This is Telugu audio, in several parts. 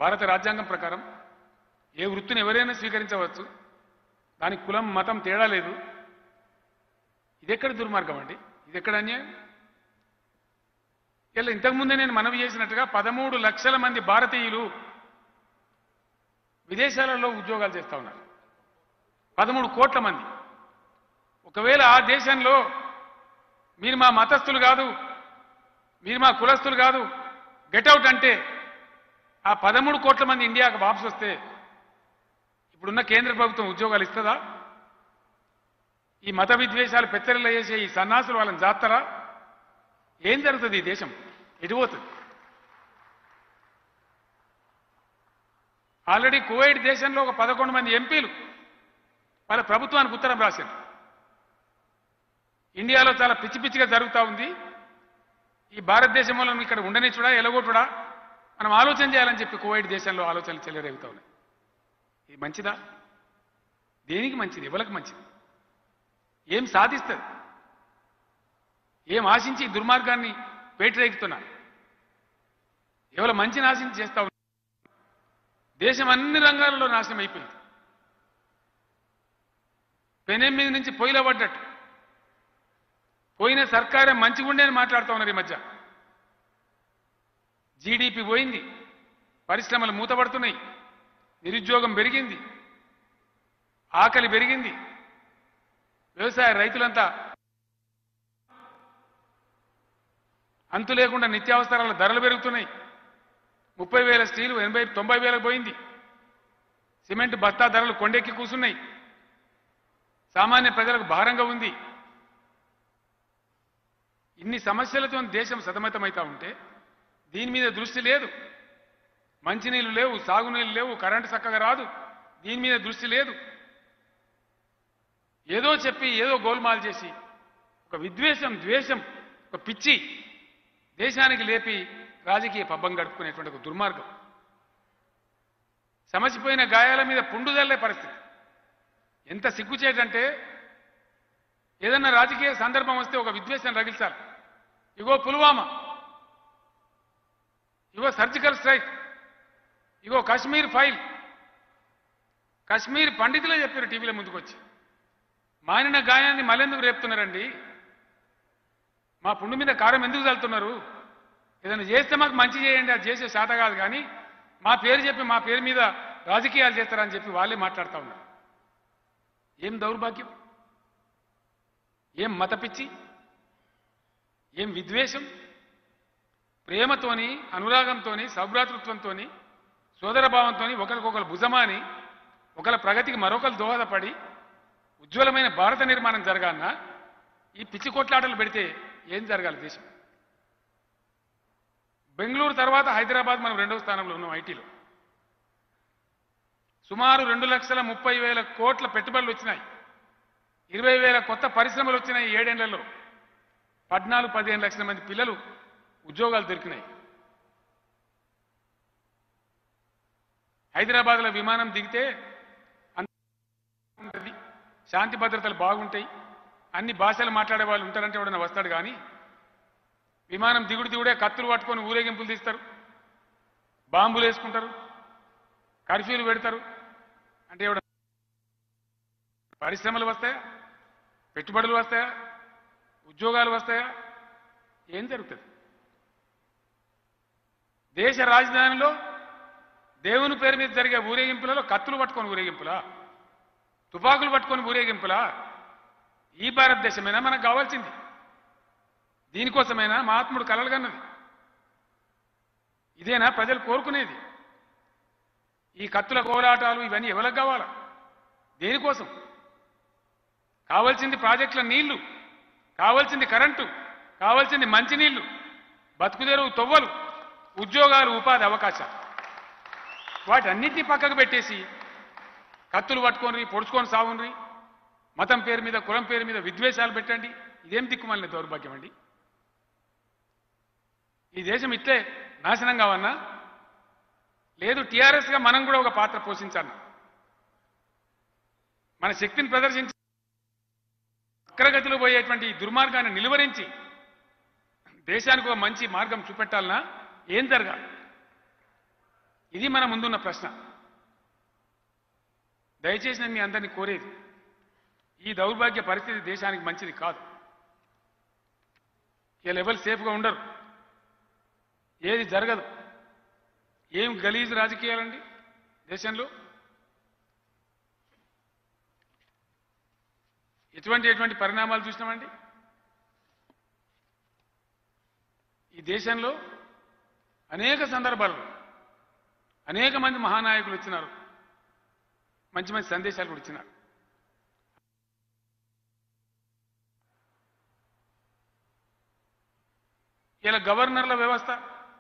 భారత రాజ్యాంగం ప్రకారం ఏ వృత్తిని ఎవరైనా స్వీకరించవచ్చు దానికి కులం మతం తేడా లేదు ఇదెక్కడ దుర్మార్గం అండి ఇదెక్కడ అన్యాయం ఇలా ఇంతకుముందే నేను మనవి చేసినట్టుగా పదమూడు లక్షల మంది భారతీయులు విదేశాలలో ఉద్యోగాలు చేస్తా ఉన్నారు పదమూడు కోట్ల మంది ఒకవేళ ఆ దేశంలో మీరు మా మతస్థులు కాదు మీరు మా కులస్తులు కాదు గెట్అవుట్ అంటే ఆ పదమూడు కోట్ల మంది ఇండియాకు వాపసు వస్తే ఇప్పుడున్న కేంద్ర ప్రభుత్వం ఉద్యోగాలు ఇస్తుందా ఈ మత విద్వేషాలు పెత్తరిలో చేసే ఈ సన్నాసులు వాళ్ళని జాతారా ఏం జరుగుతుంది ఈ దేశం ఎటుపోతుంది ఆల్రెడీ కువైట్ దేశంలో ఒక పదకొండు మంది ఎంపీలు వాళ్ళ ప్రభుత్వానికి ఉత్తరం రాశారు ఇండియాలో చాలా పిచ్చి పిచ్చిగా జరుగుతూ ఉంది ఈ భారతదేశంలో ఇక్కడ ఉండనిచ్చుడా ఎలగొట్టుడా మనం ఆలోచన చేయాలని చెప్పి కువైట్ దేశంలో ఆలోచనలు చెల్లరేగుతా ఉన్నాయి ఇది మంచిదా దేనికి మంచిది ఎవరికి మంచిది ఏం సాధిస్తుంది ఏం ఆశించి ఈ దుర్మార్గాన్ని పేటరేగుతున్నారు ఎవరి మంచిని ఆశించి చేస్తా ఉన్నారు దేశం అన్ని రంగాలలో నాశనం అయిపోయింది పెనం మీద నుంచి పొయ్యిలో పడ్డట్టు పోయిన సర్కారే మంచిగుండే అని మాట్లాడుతూ ఉన్నారు ఈ మధ్య జీడిపి పోయింది పరిశ్రమలు మూతపడుతున్నాయి నిరుద్యోగం పెరిగింది ఆకలి పెరిగింది వ్యవసాయ రైతులంతా అంతు లేకుండా నిత్యావసరాల ధరలు పెరుగుతున్నాయి ముప్పై వేల స్టీలు ఎనభై తొంభై వేలకు పోయింది సిమెంట్ బస్తా ధరలు కొండెక్కి కూసున్నాయి సామాన్య ప్రజలకు భారంగా ఉంది ఇన్ని సమస్యలతో దేశం సతమతమవుతా ఉంటే దీని మీద దృష్టి లేదు మంచినీళ్ళు లేవు సాగునీళ్ళు లేవు కరెంటు చక్కగా రాదు దీని మీద దృష్టి లేదు ఏదో చెప్పి ఏదో గోల్మాల్ చేసి ఒక విద్వేషం ద్వేషం ఒక పిచ్చి దేశానికి లేపి రాజకీయ పబ్బం గడుపుకునేటువంటి ఒక దుర్మార్గం సమసిపోయిన గాయాల మీద పుండు జల్లే పరిస్థితి ఎంత సిగ్గుచేటంటే ఏదన్నా రాజకీయ సందర్భం వస్తే ఒక విద్వేషం రగిల్చాలి ఇగో పుల్వామా ఇగో సర్జికల్ స్ట్రైక్ ఇగో కాశ్మీర్ ఫైల్ కాశ్మీర్ పండితులే చెప్పారు టీవీలో ముందుకొచ్చి మానిన గాయాన్ని మళ్ళెందుకు రేపుతున్నారండి మా పుండు మీద కారం ఎందుకు చల్లుతున్నారు ఏదైనా చేస్తే మాకు మంచి చేయండి అది చేసే శాత కాదు కానీ మా పేరు చెప్పి మా పేరు మీద రాజకీయాలు చేస్తారని చెప్పి వాళ్ళే మాట్లాడుతూ ఉన్నారు ఏం దౌర్భాగ్యం ఏం మత పిచ్చి ఏం విద్వేషం ప్రేమతోని అనురాగంతోని సౌభ్రాతృత్వంతోని సోదరభావంతోని ఒకరికొకరు భుజమాని ఒకరి ప్రగతికి మరొకరు దోహదపడి ఉజ్వలమైన భారత నిర్మాణం జరగాలన్నా ఈ పిచ్చి కొట్లాటలు పెడితే ఏం జరగాలి దేశం బెంగళూరు తర్వాత హైదరాబాద్ మనం రెండవ స్థానంలో ఉన్నాం ఐటీలో సుమారు రెండు లక్షల ముప్పై వేల కోట్ల పెట్టుబడులు వచ్చినాయి ఇరవై వేల కొత్త పరిశ్రమలు వచ్చినాయి ఈ ఏడేళ్లలో పద్నాలుగు పదిహేను లక్షల మంది పిల్లలు ఉద్యోగాలు దొరికినాయి హైదరాబాద్లో విమానం దిగితే అంత ఉంటుంది శాంతి భద్రతలు బాగుంటాయి అన్ని భాషలు మాట్లాడే వాళ్ళు ఉంటారంటే ఎవడన్నా వస్తాడు కానీ విమానం దిగుడు దిగుడే కత్తులు పట్టుకొని ఊరేగింపులు తీస్తారు బాంబులు వేసుకుంటారు కర్ఫ్యూలు పెడతారు అంటే ఎవడ పరిశ్రమలు వస్తాయా పెట్టుబడులు వస్తాయా ఉద్యోగాలు వస్తాయా ఏం జరుగుతుంది దేశ రాజధానిలో దేవుని పేరు మీద జరిగే ఊరేగింపులలో కత్తులు పట్టుకొని ఊరేగింపులా తుపాకులు పట్టుకొని ఊరేగింపులా ఈ భారతదేశమైనా మనకు కావాల్సింది దీనికోసమైనా మహాత్ముడు కలలుగన్నది ఇదేనా ప్రజలు కోరుకునేది ఈ కత్తుల కోలాటాలు ఇవన్నీ ఎవరికి కావాలా దేనికోసం కావాల్సింది ప్రాజెక్టుల నీళ్లు కావాల్సింది కరెంటు కావాల్సింది మంచినీళ్లు బతుకుదెరువు తొవ్వలు ఉద్యోగాలు ఉపాధి అవకాశాలు వాటన్నిటిని పక్కకు పెట్టేసి కత్తులు పట్టుకొని పొడుచుకొని సాగుండ్రి మతం పేరు మీద కులం పేరు మీద విద్వేషాలు పెట్టండి ఇదేం దిక్కుమాలిన దౌర్భాగ్యం అండి ఈ దేశం ఇట్లే నాశనం కావన్నా లేదు టీఆర్ఎస్గా మనం కూడా ఒక పాత్ర పోషించాలన్నా మన శక్తిని ప్రదర్శించి అగ్రగతిలో పోయేటువంటి ఈ దుర్మార్గాన్ని నిలువరించి దేశానికి ఒక మంచి మార్గం చూపెట్టాలన్నా ఏం జరగాలి ఇది మన ముందున్న ప్రశ్న దయచేసి నేను మీ అందరినీ కోరేది ఈ దౌర్భాగ్య పరిస్థితి దేశానికి మంచిది కాదు ఇలా ఎవరు సేఫ్గా ఉండరు ఏది జరగదు ఏం గలీజు రాజకీయాలండి దేశంలో ఎటువంటి ఎటువంటి పరిణామాలు చూసినామండి ఈ దేశంలో అనేక సందర్భాల్లో అనేక మంది మహానాయకులు వచ్చినారు మంచి మంచి సందేశాలు కూడా ఇచ్చినారు ఇలా గవర్నర్ల వ్యవస్థ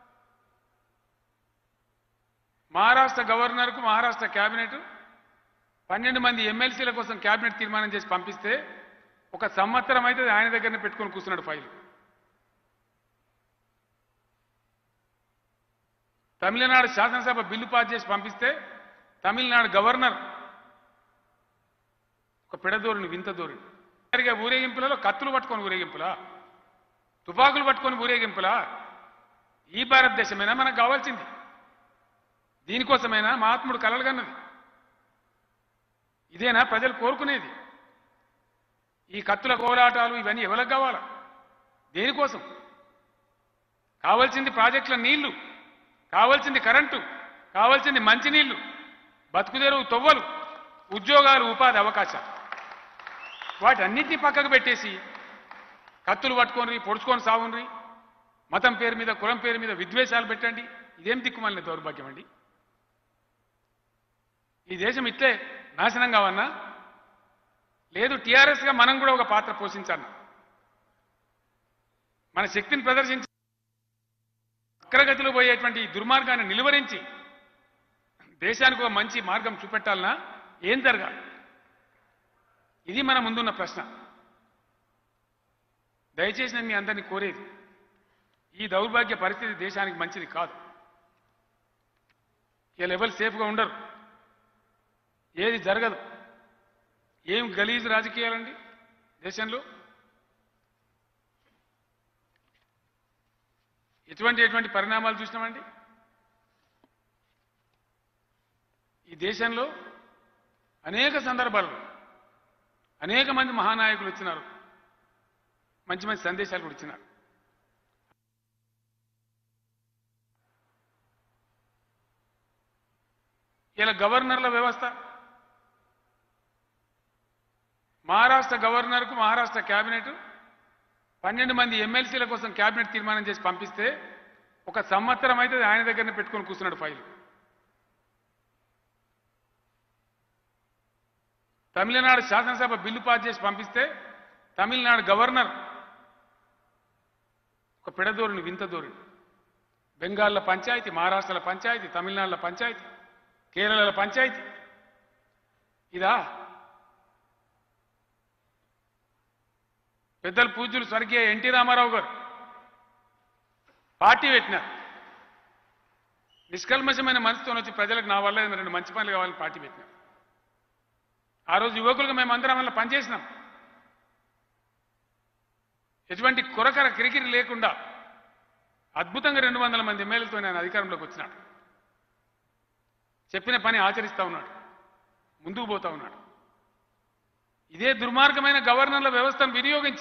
మహారాష్ట్ర గవర్నర్కు మహారాష్ట్ర కేబినెట్ పన్నెండు మంది ఎమ్మెల్సీల కోసం కేబినెట్ తీర్మానం చేసి పంపిస్తే ఒక సంవత్సరం అయితే ఆయన దగ్గరనే పెట్టుకొని కూర్చున్నాడు ఫైలు తమిళనాడు శాసనసభ బిల్లు పాస్ చేసి పంపిస్తే తమిళనాడు గవర్నర్ ఒక పెడదోరుని వింత ధోరణి జరిగే ఊరేగింపులలో కత్తులు పట్టుకొని ఊరేగింపులా తుపాకులు పట్టుకొని ఊరేగింపులా ఈ భారతదేశమైనా మనకు కావాల్సింది దీనికోసమైనా మహాత్ముడు కలలు కన్నది ఇదేనా ప్రజలు కోరుకునేది ఈ కత్తుల కోలాటాలు ఇవన్నీ ఎవరికి కావాలా దేనికోసం కావాల్సింది ప్రాజెక్టుల నీళ్లు కావాల్సింది కరెంటు కావాల్సింది మంచినీళ్లు బతుకుదెరువు తొవ్వలు ఉద్యోగాలు ఉపాధి అవకాశాలు వాటన్నిటినీ పక్కకు పెట్టేసి కత్తులు పట్టుకొని పొడుచుకొని సాగుండ్రి మతం పేరు మీద కులం పేరు మీద విద్వేషాలు పెట్టండి ఇదేం దిక్కుమాలిన దౌర్భాగ్యం అండి ఈ దేశం ఇట్లే నాశనం కావన్నా లేదు టీఆర్ఎస్ గా మనం కూడా ఒక పాత్ర పోషించాలి మన శక్తిని ప్రదర్శించి అగ్రగతిలో పోయేటువంటి ఈ దుర్మార్గాన్ని నిలువరించి దేశానికి ఒక మంచి మార్గం చూపెట్టాలన్నా ఏం జరగాలి ఇది మన ముందున్న ప్రశ్న దయచేసి నేను మీ అందరినీ కోరేది ఈ దౌర్భాగ్య పరిస్థితి దేశానికి మంచిది కాదు ఇలా ఎవరు సేఫ్గా ఉండరు ఏది జరగదు ఏం గలీజు రాజకీయాలండి దేశంలో ఎటువంటి ఎటువంటి పరిణామాలు చూసినామండి ఈ దేశంలో అనేక సందర్భాల్లో అనేక మంది మహానాయకులు వచ్చినారు మంచి మంచి సందేశాలు కూడా ఇచ్చినారు ఇలా గవర్నర్ల వ్యవస్థ మహారాష్ట్ర గవర్నర్కు మహారాష్ట్ర కేబినెట్ పన్నెండు మంది ఎమ్మెల్సీల కోసం కేబినెట్ తీర్మానం చేసి పంపిస్తే ఒక సంవత్సరం అయితే ఆయన దగ్గరనే పెట్టుకొని కూర్చున్నాడు ఫైలు తమిళనాడు శాసనసభ బిల్లు పాస్ చేసి పంపిస్తే తమిళనాడు గవర్నర్ ఒక పెడదోరుని వింత ధోరణి బెంగాల్లో పంచాయతీ మహారాష్ట్రలో పంచాయతీ తమిళనాడులో పంచాయతీ కేరళలో పంచాయతీ ఇదా పెద్దలు పూజ్యులు స్వర్గీయ ఎన్టీ రామారావు గారు పార్టీ పెట్టినారు నిష్కల్మషమైన మనసుతో వచ్చి ప్రజలకు నా వల్ల ఏదైనా రెండు మంచి పనులు కావాలని పార్టీ పెట్టినారు ఆ రోజు యువకులుగా మేమందరం వల్ల పనిచేసినాం ఎటువంటి కొరకర కిరికిరి లేకుండా అద్భుతంగా రెండు వందల మంది ఎమ్మెల్యేలతో ఆయన అధికారంలోకి వచ్చినాడు చెప్పిన పని ఆచరిస్తా ఉన్నాడు ముందుకు పోతా ఉన్నాడు ఇదే దుర్మార్గమైన గవర్నర్ల వ్యవస్థను వినియోగించి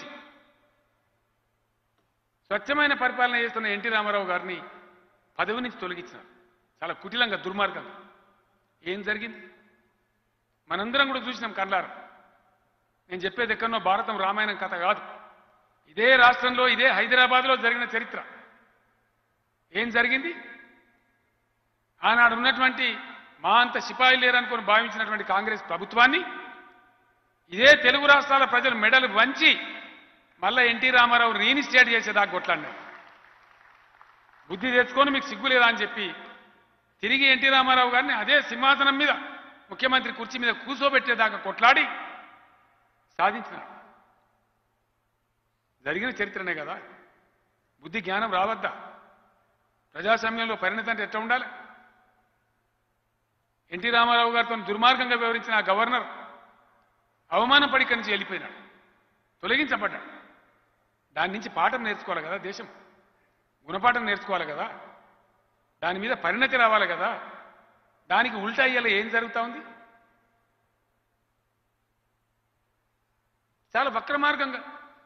స్వచ్ఛమైన పరిపాలన చేస్తున్న ఎన్టీ రామారావు గారిని పదవి నుంచి తొలగించినారు చాలా కుటిలంగా దుర్మార్గంగా ఏం జరిగింది మనందరం కూడా చూసినాం కళ్ళారు నేను చెప్పేది ఎక్కడనో భారతం రామాయణం కథ కాదు ఇదే రాష్ట్రంలో ఇదే హైదరాబాద్లో జరిగిన చరిత్ర ఏం జరిగింది ఆనాడు ఉన్నటువంటి మా అంత సిపాయి లేరనుకొని భావించినటువంటి కాంగ్రెస్ ప్రభుత్వాన్ని ఇదే తెలుగు రాష్ట్రాల ప్రజలు మెడలు వంచి మళ్ళా ఎన్టీ రామారావు రీఇన్స్టేట్ చేసేదాకా కొట్లాడినారు బుద్ధి తెచ్చుకొని మీకు సిగ్గు లేదా అని చెప్పి తిరిగి ఎన్టీ రామారావు గారిని అదే సింహాసనం మీద ముఖ్యమంత్రి కుర్చీ మీద కూర్చోబెట్టేదాకా కొట్లాడి సాధించినారు జరిగిన చరిత్రనే కదా బుద్ధి జ్ఞానం రావద్దా ప్రజాస్వామ్యంలో పరిణతి అంటే ఎట్లా ఉండాలి ఎన్టీ రామారావు గారితో దుర్మార్గంగా వివరించిన ఆ గవర్నర్ అవమానం పడి ఇక్కడి నుంచి వెళ్ళిపోయినాడు తొలగించబడ్డాడు దాని నుంచి పాఠం నేర్చుకోవాలి కదా దేశం గుణపాఠం నేర్చుకోవాలి కదా దాని మీద పరిణతి రావాలి కదా దానికి ఉల్టా ఇయ్యాల ఏం జరుగుతా ఉంది చాలా వక్ర మార్గంగా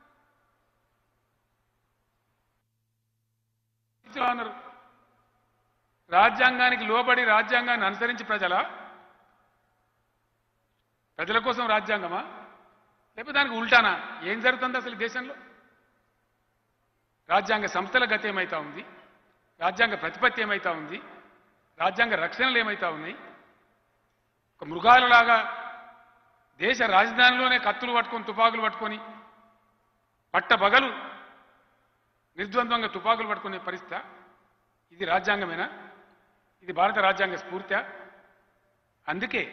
అన్నారు రాజ్యాంగానికి లోబడి రాజ్యాంగాన్ని అనుసరించి ప్రజల ప్రజల కోసం రాజ్యాంగమా లేకపోతే దానికి ఉల్టానా ఏం జరుగుతుంది అసలు ఈ దేశంలో రాజ్యాంగ సంస్థల గతి ఏమైతా ఉంది రాజ్యాంగ ప్రతిపత్తి ఏమైతా ఉంది రాజ్యాంగ రక్షణలు ఏమైతా ఉన్నాయి ఒక మృగాలలాగా దేశ రాజధానిలోనే కత్తులు పట్టుకొని తుపాకులు పట్టుకొని పట్టబగలు నిర్ద్వంద్వంగా తుపాకులు పట్టుకునే పరిస్థితి ఇది రాజ్యాంగమేనా ఇది భారత రాజ్యాంగ స్ఫూర్తి అందుకే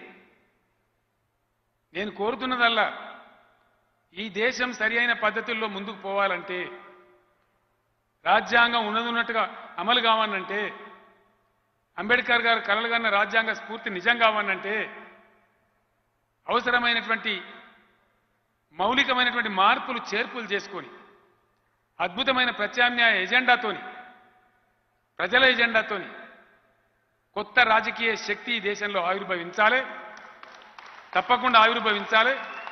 నేను కోరుతున్నదల్లా ఈ దేశం సరి అయిన పద్ధతుల్లో ముందుకు పోవాలంటే రాజ్యాంగం ఉన్నది ఉన్నట్టుగా అమలు కావాలంటే అంబేద్కర్ గారు కలలుగన్న రాజ్యాంగ స్ఫూర్తి నిజం కావాలంటే అవసరమైనటువంటి మౌలికమైనటువంటి మార్పులు చేర్పులు చేసుకొని అద్భుతమైన ప్రత్యామ్నాయ ఎజెండాతోని ప్రజల ఎజెండాతోని కొత్త రాజకీయ శక్తి ఈ దేశంలో ఆవిర్భవించాలి తప్పకుండా ఆవిర్భవించాలి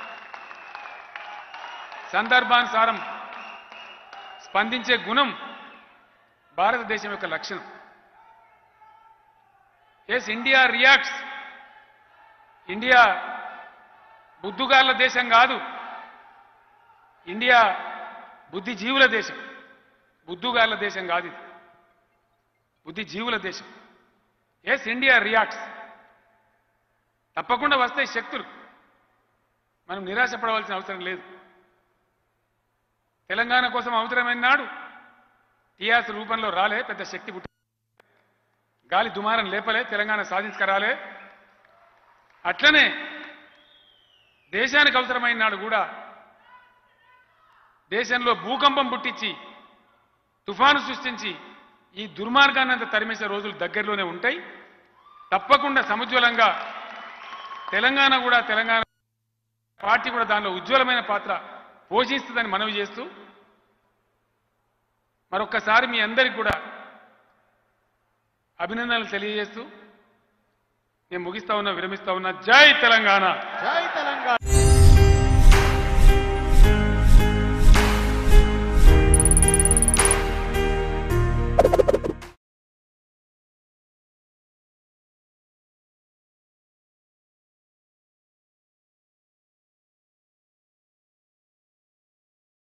సందర్భానుసారం స్పందించే గుణం భారతదేశం యొక్క లక్షణం ఎస్ ఇండియా రియాక్ట్స్ ఇండియా బుద్ధుగాళ్ళ దేశం కాదు ఇండియా బుద్ధిజీవుల దేశం బుద్ధుగాళ్ళ దేశం కాదు ఇది బుద్ధిజీవుల దేశం ఎస్ ఇండియా రియాక్ట్స్ తప్పకుండా వస్తాయి శక్తులు మనం నిరాశపడవలసిన అవసరం లేదు తెలంగాణ కోసం అవసరమైన నాడు టీఆర్ఎస్ రూపంలో రాలే పెద్ద శక్తి పుట్టి గాలి దుమారం లేపలే తెలంగాణ సాధించుకరాలే అట్లనే దేశానికి అవసరమైన నాడు కూడా దేశంలో భూకంపం పుట్టించి తుఫాను సృష్టించి ఈ దుర్మార్గాన్ని అంతా తరిమేసే రోజులు దగ్గరలోనే ఉంటాయి తప్పకుండా సముజ్వలంగా తెలంగాణ కూడా తెలంగాణ పార్టీ కూడా దానిలో ఉజ్వలమైన పాత్ర పోషిస్తుందని మనవి చేస్తూ మరొక్కసారి మీ అందరికి కూడా అభినందనలు తెలియజేస్తూ నేను ముగిస్తా ఉన్నా విరమిస్తా ఉన్నా జై తెలంగాణ జై తెలంగాణ